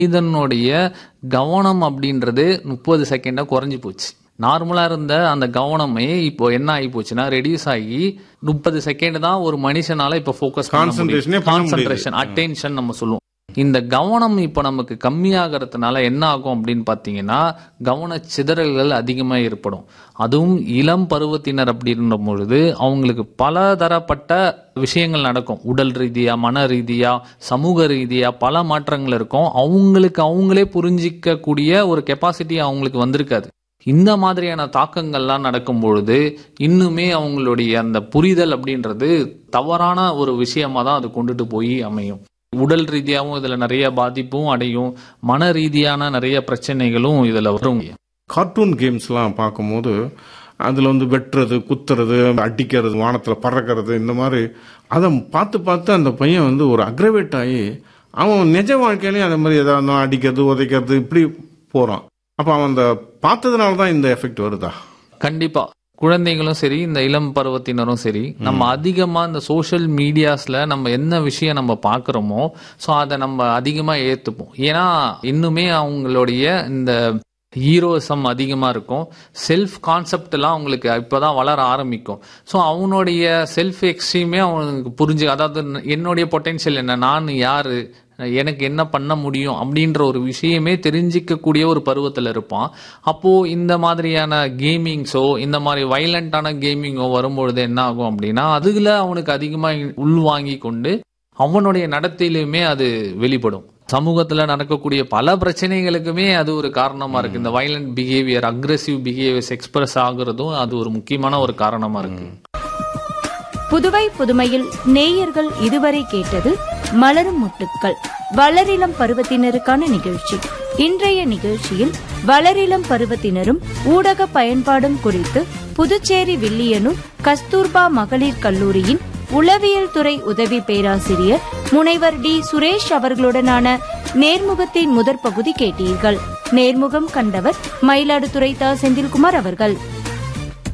இதனுடைய கவனம் அப்படின்றது முப்பது செகண்டா குறைஞ்சு போச்சு நார்மலா இருந்த அந்த கவனமே இப்போ என்ன ஆகி போச்சுன்னா ரெடியூஸ் ஆகி முப்பது செகண்ட் தான் ஒரு மனுஷனால இப்ப ஃபோக்கஸ் Concentration ஏ பண்ண முடியுது. கான்சென்ட்ரேஷன் அட்டென்ஷன் நம்ம சொல்லுவோம் இந்த கவனம் இப்ப நமக்கு கம்மியாகிறதுனால என்ன ஆகும் அப்படின்னு பாத்தீங்கன்னா கவன சிதறல்கள் அதிகமா ஏற்படும் அதுவும் இளம் பருவத்தினர் அப்படின்ற பொழுது அவங்களுக்கு பல தரப்பட்ட விஷயங்கள் நடக்கும் உடல் ரீதியா மன ரீதியா சமூக ரீதியா பல மாற்றங்கள் இருக்கும் அவங்களுக்கு அவங்களே புரிஞ்சிக்க கூடிய ஒரு கெப்பாசிட்டி அவங்களுக்கு வந்திருக்காது இந்த மாதிரியான தாக்கங்கள்லாம் நடக்கும் பொழுது இன்னுமே அவங்களுடைய அந்த புரிதல் அப்படின்றது தவறான ஒரு விஷயமா தான் அது கொண்டுட்டு போய் அமையும் உடல் ரீதியாகவும் இதுல நிறைய பாதிப்பும் அடையும் மன ரீதியான நிறைய பிரச்சனைகளும் இதுல வரும் கார்ட்டூன் கேம்ஸ்லாம் பார்க்கும்போது அதில் வந்து வெட்டுறது குத்துறது அடிக்கிறது வானத்தில் பறக்கிறது இந்த மாதிரி அதை பார்த்து பார்த்து அந்த பையன் வந்து ஒரு அக்ரவேட் ஆகி அவன் நிஜ வாழ்க்கையிலையும் அதே மாதிரி எதாவது இருந்தாலும் அடிக்கிறது உதைக்கிறது இப்படி போகிறான் அப்போ அவன் அந்த பார்த்ததுனால தான் இந்த எஃபெக்ட் வருதா கண்டிப்பா குழந்தைகளும் சரி இந்த இளம் பருவத்தினரும் சரி நம்ம அதிகமா இந்த சோஷியல் மீடியாஸ்ல நம்ம என்ன விஷயம் நம்ம பாக்குறோமோ சோ அதை நம்ம அதிகமா ஏத்துப்போம் ஏன்னா இன்னுமே அவங்களுடைய இந்த ஹீரோசம் அதிகமா இருக்கும் செல்ஃப் கான்செப்ட் எல்லாம் அவங்களுக்கு இப்பதான் வளர ஆரம்பிக்கும் ஸோ அவனுடைய செல்ஃப் எக்ஸ்ட்ரீமே அவனுக்கு புரிஞ்சு அதாவது என்னுடைய பொட்டென்ஷியல் என்ன நான் யாரு எனக்கு என்ன பண்ண முடியும் அப்படின்ற ஒரு விஷயமே தெரிஞ்சிக்கக்கூடிய ஒரு பருவத்தில் இருப்பான் அப்போ இந்த மாதிரியான கேமிங்ஸோ இந்த மாதிரி வைலண்டான கேமிங்கோ வரும்பொழுது என்ன ஆகும் அப்படின்னா அதுல அவனுக்கு அதிகமாக உள்வாங்கி கொண்டு அவனுடைய நடத்தையிலுமே அது வெளிப்படும் சமூகத்துல நடக்கக்கூடிய பல பிரச்சனைகளுக்குமே அது ஒரு காரணமா இருக்கு இந்த violent behaviour aggressive behaviours express ஆகுறதும் அது ஒரு முக்கியமான ஒரு காரணமா இருக்கு புதுவை புதுமையில் நேயர்கள் இதுவரை கேட்டது மலரும் முட்டுக்கள் வளரிளம் பருவத்தினருக்கான நிகழ்ச்சி இன்றைய நிகழ்ச்சியில் வளரிளம் பருவத்தினரும் ஊடக பயன்பாடும் குறித்து புதுச்சேரி வில்லியனூர் கஸ்தூர்பா மகளிர் கல்லூரியின் உளவியல் துறை உதவி பேராசிரியர் முனைவர் டி சுரேஷ் அவர்களுடனான நேர்முகத்தின் முதற் பகுதி கேட்டீர்கள் நேர்முகம் கண்டவர் மயிலாடுதுறை தா செந்தில்குமார் அவர்கள்